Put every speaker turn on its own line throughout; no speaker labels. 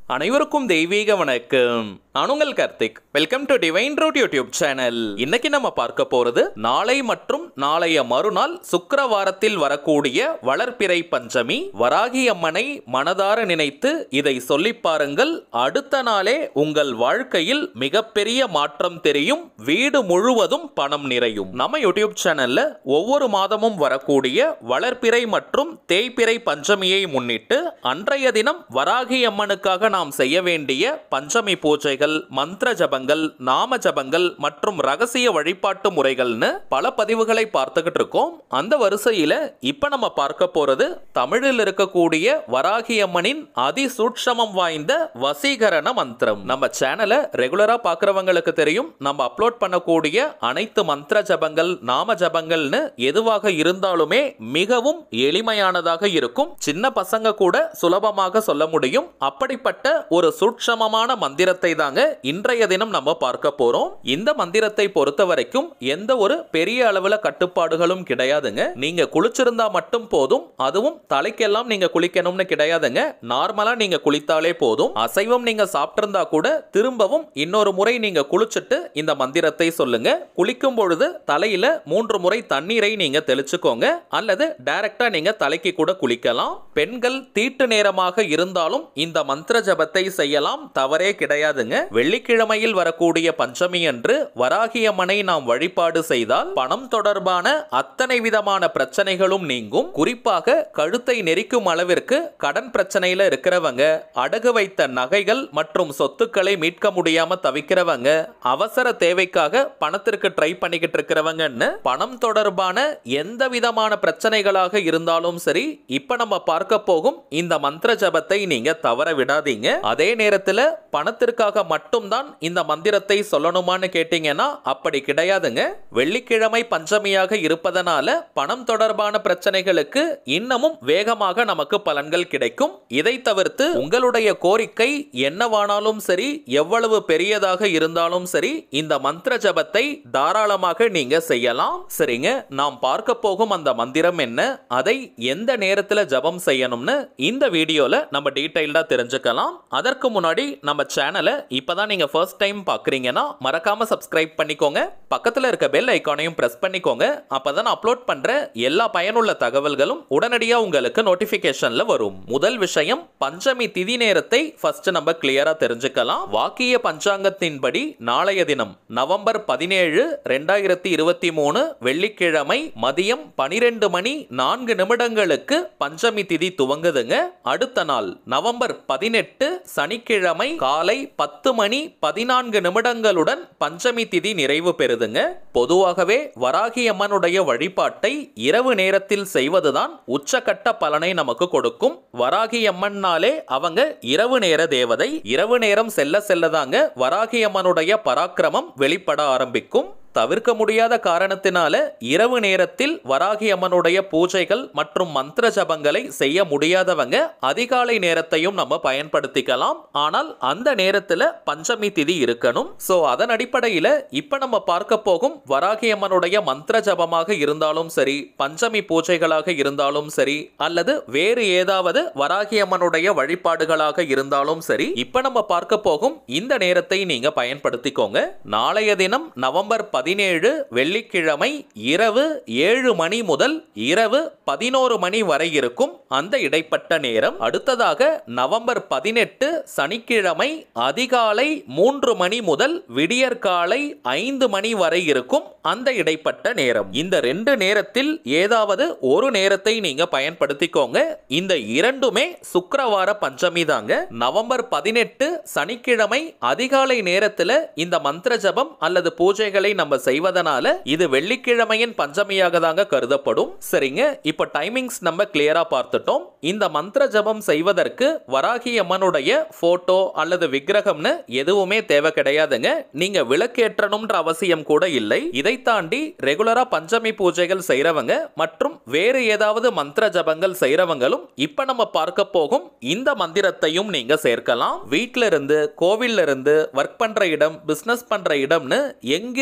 அனைவருக்கும் தெய்வீக வணக்கம் நான் உங்கள் Karthik welcome to divine root YouTube channel இன்னைக்கு நம்ம பார்க்க போறது நாளை மற்றும் நாளைய மறுநாள் சுக்கிரவாரத்தில் வரக்கூடிய வளர்ப்பிறை பஞ்சமி வராகி அம்மனை மனதார நினைத்து இதை சொல்லி பாருங்கள் அடுத்த நாளே உங்கள் வாழ்க்கையில் மிகப்பெரிய மாற்றம் தெரியும் வீடு முழுவதும் பணம் நிறையும் நம்ம யூடியூப் சேனல்ல ஒவ்வொரு மாதமும் வரக்கூடிய வளர்ப்பிறை மற்றும் தேய்பிறை பஞ்சமியை முன்னிட்டு அன்றைய தினம் வராகி அம்மனுக்காக நாம் செய்ய வேண்டிய பஞ்சமி பூஜைகள் மந்திர ஜபங்கள் நாம ஜபங்கள் மற்றும் ரகசிய வழிபாட்டு முறைகள்னு பல பதிவுகளை பார்த்துக்கிட்டு இருக்கோம் அந்த வரிசையில இப்ப நம்ம பார்க்க போறது தமிழில் இருக்கக்கூடிய வராகி அம்மனின் அதிசூட்சமம் வாய்ந்த வசீகரண மந்திரம் நம்ம சேனலை ரெகுலரா பார்க்கறவங்களுக்கு தெரியும் நம்ம அப்லோட் பண்ணக்கூடிய அனைத்து மந்திர ஜபங்கள் நாம ஜபங்கள்னு எதுவாக இருந்தாலுமே மிகவும் எளிமையானதாக இருக்கும் சின்ன பசங்க கூட சுலபமாக சொல்ல முடியும் அப்படிப்பட்ட ஒரு சூட்சமமான மந்திரத்தை தாங்க இன்றைய தினம் நம்ம பார்க்க போறோம் இந்த மந்திரத்தை பொறுத்த வரைக்கும் எந்த ஒரு பெரிய அளவுல கட்டுப்பாடுகளும் கிடையாதுங்க நீங்க குளிச்சிருந்தா மட்டும் போதும் அதுவும் தலைக்கெல்லாம் நீங்க குளிக்கணும்னு கிடையாதுங்க நார்மலா நீங்க குளித்தாலே போதும் அசைவம் நீங்க சாப்பிட்டிருந்தா கூட திரும்பவும் இன்னொரு முறை நீங்க குளிச்சுட்டு இந்த மந்திரத்தை சொல்லுங்க குளிக்கும் பொழுது தலையில மூன்று முறை தண்ணீரை நீங்க தெளிச்சுக்கோங்க அல்லது டைரக்டா நீங்க தலைக்கு கூட குளிக்கலாம் பெண்கள் தீட்டு நேரமாக இருந்தாலும் இந்த மந்திர ஜபத்தை செய்யலாம் தவறே கிடையாதுங்க வெள்ளிக்கிழமையில் வரக்கூடிய பஞ்சமி அன்று வராகியம்மனை நாம் வழிபாடு செய்தால் பணம் தொடர்பான அத்தனை விதமான பிரச்சனைகளும் நீங்கும் குறிப்பாக கழுத்தை நெரிக்கும் அளவிற்கு கடன் பிரச்சனையில இருக்கிறவங்க அடகு வைத்த நகைகள் மற்றும் சொத்துக்களை மீட்க முடியாம தவிக்கிறவங்க அவசர தேவைக்காக பணத்திற்கு ட்ரை பண்ணிக்கிட்டு இருக்கிறவங்கன்னு பணம் தொடர்பான எந்த விதமான பிரச்சனைகளாக இருந்தாலும் சரி இப்ப நம்ம பார்க்க போகும் இந்த மந்திர ஜபத்தை நீங்க தவற விடாதீங்க அதே நேரத்துல பணத்திற்காக மட்டும்தான் இந்த மந்திரத்தை சொல்லணுமான்னு கேட்டீங்கன்னா அப்படி கிடையாதுங்க வெள்ளிக்கிழமை பஞ்சமியாக இருப்பதனால பணம் தொடர்பான பிரச்சனைகளுக்கு இன்னமும் வேகமாக நமக்கு பலன்கள் கிடைக்கும் இதை தவிர்த்து உங்களுடைய கோரிக்கை என்னவானாலும் சரி எவ்வளவு பெரியதாக இருந்தாலும் சரி இந்த மந்திர ஜபத்தை தாராளமாக நீங்க செய்யலாம் சரிங்க நாம் பார்க்க போகும் அந்த மந்திரம் என்ன அதை எந்த நேரத்துல ஜபம் செய்யணும்னு இந்த வீடியோல நம்ம டீடைல்டா தெரிஞ்சுக்கலாம் அதற்கு முன்னாடி நம்ம சேனலை இப்பதான் நீங்க ஃபர்ஸ்ட் டைம் பாக்குறீங்கன்னா மறக்காம சப்ஸ்கிரைப் பண்ணிக்கோங்க பக்கத்துல இருக்க பெல் ஐகானையும் பிரஸ் பண்ணிக்கோங்க அப்பதான் அப்லோட் பண்ற எல்லா பயனுள்ள தகவல்களும் உடனடியா உங்களுக்கு நோட்டிபிகேஷன்ல வரும் முதல் விஷயம் பஞ்சமி திதி நேரத்தை ஃபர்ஸ்ட் நம்ம கிளியரா தெரிஞ்சுக்கலாம் வாக்கிய பஞ்சாங்கத்தின்படி நாளைய தினம் நவம்பர் பதினேழு ரெண்டாயிரத்தி இருபத்தி மூணு வெள்ளிக்கிழமை மதியம் பனிரெண்டு மணி நான்கு நிமிடங்களுக்கு பஞ்சமி திதி துவங்குதுங்க அடுத்த நாள் நவம்பர் பதினெட்டு சனிக்கிழமை காலை பத்து மணி பதினான்கு நிமிடங்களுடன் பஞ்சமி திதி நிறைவு பெறுதுங்க பொதுவாகவே வராகி அம்மனுடைய வழிபாட்டை இரவு நேரத்தில் செய்வதுதான் உச்சக்கட்ட பலனை நமக்கு கொடுக்கும் வராகி அம்மன்னாலே அவங்க இரவு நேர தேவதை இரவு நேரம் செல்ல செல்லதாங்க வராகி அம்மனுடைய பராக்கிரமம் வெளிப்பட ஆரம்பிக்கும் தவிர்க்க முடியாத காரணத்தினால இரவு நேரத்தில் வராகி அம்மனுடைய பூஜைகள் மற்றும் மந்திர ஜபங்களை செய்ய முடியாதவங்க அதிகாலை நேரத்தையும் நம்ம பயன்படுத்திக்கலாம் ஆனால் அந்த நேரத்துல பஞ்சமி திதி இருக்கணும் சோ அதன் அடிப்படையில இப்ப நம்ம பார்க்க போகும் வராகி அம்மனுடைய மந்திர ஜபமாக இருந்தாலும் சரி பஞ்சமி பூஜைகளாக இருந்தாலும் சரி அல்லது வேறு ஏதாவது வராகி அம்மனுடைய வழிபாடுகளாக இருந்தாலும் சரி இப்ப நம்ம பார்க்க போகும் இந்த நேரத்தை நீங்க பயன்படுத்திக்கோங்க நாளைய தினம் நவம்பர் பதினேழு வெள்ளிக்கிழமை இரவு ஏழு மணி முதல் இரவு பதினோரு மணி வரை இருக்கும் அந்த இடைப்பட்ட நேரம் அடுத்ததாக நவம்பர் பதினெட்டு சனிக்கிழமை அதிகாலை மூன்று மணி முதல் விடியற்காலை ஐந்து மணி வரை இருக்கும் அந்த இடைப்பட்ட நேரம் இந்த ரெண்டு நேரத்தில் ஏதாவது ஒரு நேரத்தை நீங்க பயன்படுத்திக்கோங்க இந்த இரண்டுமே சுக்கிரவார பஞ்சமி தாங்க நவம்பர் பதினெட்டு சனிக்கிழமை அதிகாலை நேரத்துல இந்த மந்திர ஜபம் அல்லது பூஜைகளை நம்ம செய்வதனால இது வெள்ளிக்கிழமையின் பஞ்சமியாக தாங்க கருதப்படும் சரிங்க இப்ப டைமிங்ஸ் நம்ம கிளியரா பார்த்துட்டோம் இந்த மந்திர ஜபம் செய்வதற்கு வராகி அம்மனுடைய போட்டோ அல்லது விக்கிரகம்னு எதுவுமே தேவை கிடையாதுங்க நீங்க விளக்கேற்றணும்ன்ற அவசியம் கூட இல்லை இதை தாண்டி ரெகுலரா பஞ்சமி பூஜைகள் செய்றவங்க மற்றும் வேறு ஏதாவது மந்திர ஜபங்கள் செய்றவங்களும் இப்ப நம்ம பார்க்க போகும் இந்த மந்திரத்தையும் நீங்க சேர்க்கலாம் வீட்ல இருந்து கோவில்ல இருந்து ஒர்க் பண்ற இடம் பிசினஸ் பண்ற இடம்னு எங்கிருந்து வேணா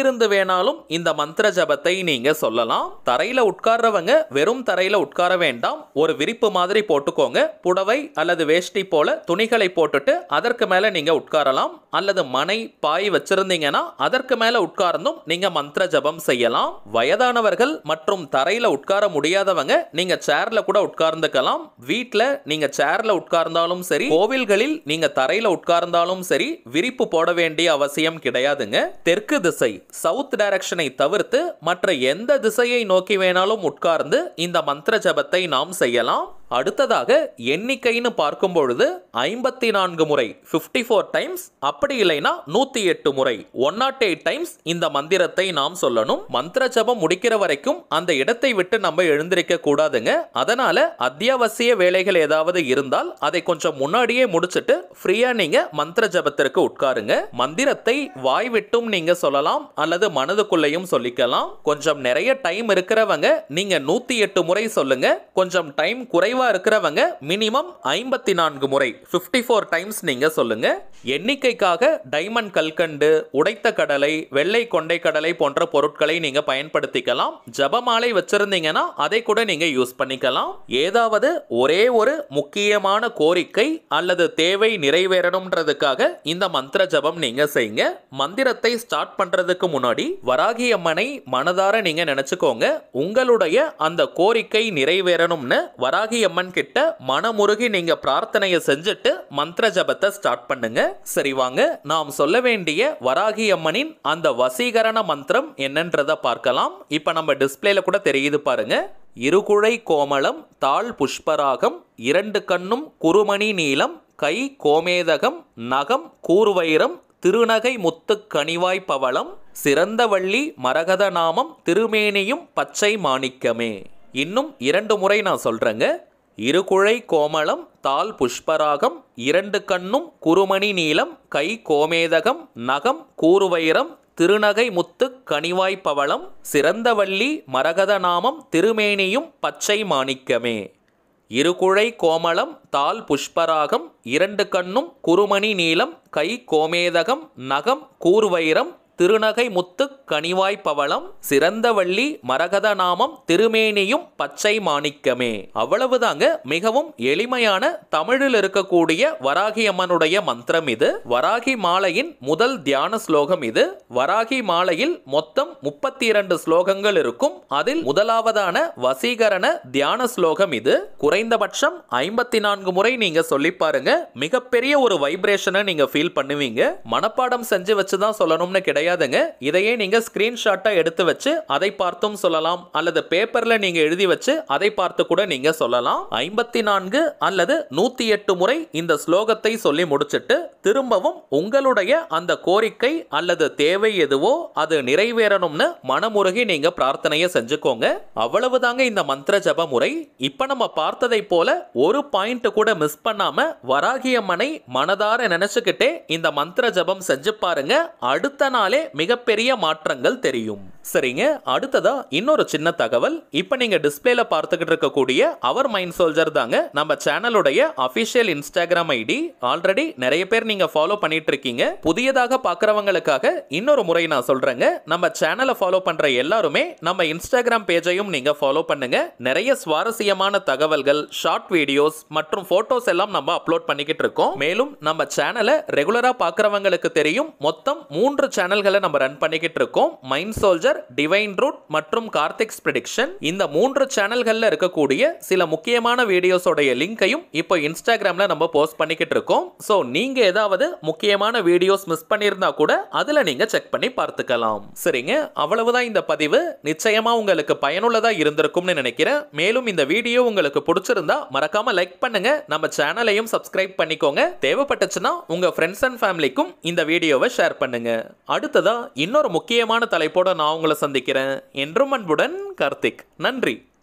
வேணாலும் இந்த மந்திர ஜபத்தை நீங்க சொல்லலாம் தரையில உட்கார்றவங்க வெறும் தரையில உட்கார வேண்டாம் ஒரு விரிப்பு மாதிரி போட்டுக்கோங்க புடவை அல்லது வேஷ்டி போல துணிகளை போட்டுட்டு அதற்கு மேல நீங்க உட்காரலாம் அல்லது மனை பாய் வச்சிருந்தீங்கன்னா அதற்கு மேல உட்கார்ந்தும் நீங்க மந்திர ஜபம் செய்யலாம் வயதானவர்கள் மற்றும் தரையில உட்கார முடியாதவங்க நீங்க சேர்ல கூட உட்கார்ந்துக்கலாம் வீட்ல நீங்க சேர்ல உட்கார்ந்தாலும் சரி கோவில்களில் நீங்க தரையில உட்கார்ந்தாலும் சரி விரிப்பு போட வேண்டிய அவசியம் கிடையாதுங்க தெற்கு திசை சவுத் டைரக்ஷனை தவிர்த்து மற்ற எந்த திசையை நோக்கி வேணாலும் உட்கார்ந்து இந்த மந்திர ஜபத்தை நாம் செய்யலாம் அடுத்ததாக எண்ணிக்கைன்னு பார்க்கும் பொழுது ஐம்பத்தி நான்கு முறை ஃபிஃப்டி ஃபோர் டைம்ஸ் அப்படி இல்லைன்னா நூத்தி எட்டு முறை ஒன் நாட் எயிட் டைம்ஸ் இந்த மந்திரத்தை நாம் சொல்லணும் மந்திர ஜபம் முடிக்கிற வரைக்கும் அந்த இடத்தை விட்டு நம்ம எழுந்திருக்க கூடாதுங்க அதனால அத்தியாவசிய வேலைகள் ஏதாவது இருந்தால் அதை கொஞ்சம் முன்னாடியே முடிச்சிட்டு ஃப்ரீயா நீங்க மந்திர ஜபத்திற்கு உட்காருங்க மந்திரத்தை வாய் விட்டும் நீங்க சொல்லலாம் அல்லது மனதுக்குள்ளேயும் சொல்லிக்கலாம் கொஞ்சம் நிறைய டைம் இருக்கிறவங்க நீங்க நூத்தி எட்டு முறை சொல்லுங்க கொஞ்சம் டைம் குறைவா இருக்கிறவங்க மினிமம் ஐம்பத்தி நான்கு முறை ஃபிஃப்டி ஃபோர் டைம்ஸ் நீங்க சொல்லுங்க எண்ணிக்கைக்காக டைமண்ட் கல்கண்டு உடைத்த கடலை வெள்ளை கொண்டை கடலை போன்ற பொருட்களை நீங்க பயன்படுத்திக்கலாம் ஜபமாலை வச்சிருந்தீங்கன்னா அதை கூட நீங்க யூஸ் பண்ணிக்கலாம் ஏதாவது ஒரே ஒரு முக்கியமான கோரிக்கை அல்லது தேவை நிறைவேறணும்ன்றதுக்காக இந்த மந்திர ஜபம் நீங்க செய்யுங்க மந்திரத்தை ஸ்டார்ட் பண்றதுக்கு முன்னாடி வராகி அம்மனை மனதார நீங்க நினைச்சுக்கோங்க உங்களுடைய அந்த கோரிக்கை நிறைவேறணும்னு வராகி அம்மன் கிட்ட மனமுருகி நீங்க பிரார்த்தனையை செஞ்சுட்டு மந்திர ஜபத்தை ஸ்டார்ட் பண்ணுங்க சரி வாங்க நாம் சொல்ல வேண்டிய வராகி அம்மனின் அந்த வசீகரண மந்திரம் என்னன்றத பார்க்கலாம் இப்ப நம்ம டிஸ்பிளேல கூட தெரியுது பாருங்க இருகுழை கோமளம் தாழ் புஷ்பராகம் இரண்டு கண்ணும் குறுமணி நீளம் கை கோமேதகம் நகம் கூர்வைரம் திருநகை முத்துக் கனிவாய் பவளம் சிறந்த வள்ளி மரகத நாமம் திருமேனியும் பச்சை மாணிக்கமே இன்னும் இரண்டு முறை நான் சொல்றேங்க இருகுழை கோமளம் தால் புஷ்பராகம் இரண்டு கண்ணும் குறுமணி நீளம் கை கோமேதகம் நகம் கூர்வைரம் திருநகை முத்து கனிவாய் பவளம் சிறந்தவள்ளி மரகத நாமம் திருமேனியும் பச்சை மாணிக்கமே இருகுழை கோமளம் தால் புஷ்பராகம் இரண்டு கண்ணும் குறுமணி நீளம் கை கோமேதகம் நகம் கூர்வைரம் திருநகை முத்து கனிவாய் பவளம் சிறந்தவள்ளி மரகத நாமம் திருமேனியும் பச்சை மாணிக்கமே அவ்வளவுதாங்க மிகவும் எளிமையான தமிழில் இருக்கக்கூடிய வராகி அம்மனுடைய மந்திரம் இது வராகி மாலையின் முதல் தியான ஸ்லோகம் இது வராகி மாலையில் மொத்தம் முப்பத்தி இரண்டு ஸ்லோகங்கள் இருக்கும் அதில் முதலாவதான வசீகரண தியான ஸ்லோகம் இது குறைந்தபட்சம் ஐம்பத்தி நான்கு முறை நீங்க சொல்லி பாருங்க மிகப்பெரிய ஒரு வைப்ரேஷனை நீங்க ஃபீல் பண்ணுவீங்க மனப்பாடம் செஞ்சு வச்சு தான் சொல்லணும்னு கிடையாதுங்க இதையே நீங்க ஸ்கிரீன்ஷாட்டா எடுத்து வச்சு அதை பார்த்தும் சொல்லலாம் அல்லது பேப்பர்ல நீங்க எழுதி வச்சு அதை பார்த்து கூட நீங்க சொல்லலாம் ஐம்பத்தி நான்கு அல்லது நூத்தி எட்டு முறை இந்த ஸ்லோகத்தை சொல்லி முடிச்சிட்டு திரும்பவும் உங்களுடைய அந்த கோரிக்கை அல்லது தேவை எதுவோ அது நிறைவேறணும்னு மனமுருகி நீங்க பிரார்த்தனையை செஞ்சுக்கோங்க அவ்வளவுதாங்க இந்த மந்திர ஜப முறை இப்ப நம்ம பார்த்ததை போல ஒரு பாயிண்ட் கூட மிஸ் பண்ணாம வராகி அம்மனை மனதார நினைச்சுக்கிட்டே இந்த மந்திர ஜபம் செஞ்சு பாருங்க அடுத்த நாளே மிகப்பெரிய மாற்றங்கள் தெரியும் சரிங்க அடுத்ததா இன்னொரு சின்ன தகவல் இப்ப நீங்க டிஸ்பிளேல பார்த்துக்கிட்டு இருக்கக்கூடிய அவர் மைண்ட் சோல்ஜர் தாங்க நம்ம சேனலுடைய அபிஷியல் இன்ஸ்டாகிராம் ஐடி ஆல்ரெடி நிறைய பேர் நீங்க ஃபாலோ பண்ணிட்டு இருக்கீங்க புதியதாக பார்க்கறவங்களுக்காக இன்னொரு முறை நான் சொல்றேங்க நம்ம சேனலை ஃபாலோ பண்ற எல்லாருமே நம்ம இன்ஸ்டாகிராம் பேஜையும் நீங்க ஃபாலோ பண்ணுங்க நிறைய சுவாரஸ்யமான தகவல்கள் ஷார்ட் வீடியோஸ் மற்றும் போட்டோஸ் எல்லாம் நம்ம அப்லோட் பண்ணிக்கிட்டு இருக்கோம் மேலும் நம்ம சேனலை ரெகுலரா பார்க்கறவங்களுக்கு தெரியும் மொத்தம் மூன்று சேனல்களை நம்ம ரன் பண்ணிக்கிட்டு இருக்கோம் மைண்ட் சோல்ஜர் டிவைன் ரூட் மற்றும் கார்த்திக்ஸ் ப்ரிடிக்ஷன் இந்த மூன்று சேனல்கள்ல இருக்கக்கூடிய சில முக்கியமான வீடியோஸோடைய லிங்கையும் இப்போ இன்ஸ்டாகிராம்ல நம்ம போஸ்ட் பண்ணிக்கிட்டு இருக்கோம் ஸோ நீங்க ஏதாவது முக்கியமான வீடியோஸ் மிஸ் பண்ணியிருந்தா கூட அதுல நீங்க செக் பண்ணி பார்த்துக்கலாம் சரிங்க அவ்வளவுதான் இந்த பதிவு நிச்சயமா உங்களுக்கு பயனுள்ளதா இருந்திருக்கும்னு நினைக்கிறேன் மேலும் இந்த வீடியோ உங்களுக்கு பிடிச்சிருந்தா மறக்காம லைக் பண்ணுங்க நம்ம சேனலையும் சப்ஸ்கிரைப் பண்ணிக்கோங்க தேவைப்பட்டுச்சுன்னா உங்க ஃப்ரெண்ட்ஸ் அண்ட் ஃபேமிலிக்கும் இந்த வீடியோவை ஷேர் பண்ணுங்க அடுத்ததா இன்னொரு முக்கியமான தலைப்போட நான் உங்களை சந்திக்கிறேன் என்றும் அன்புடன் கார்த்திக் நன்றி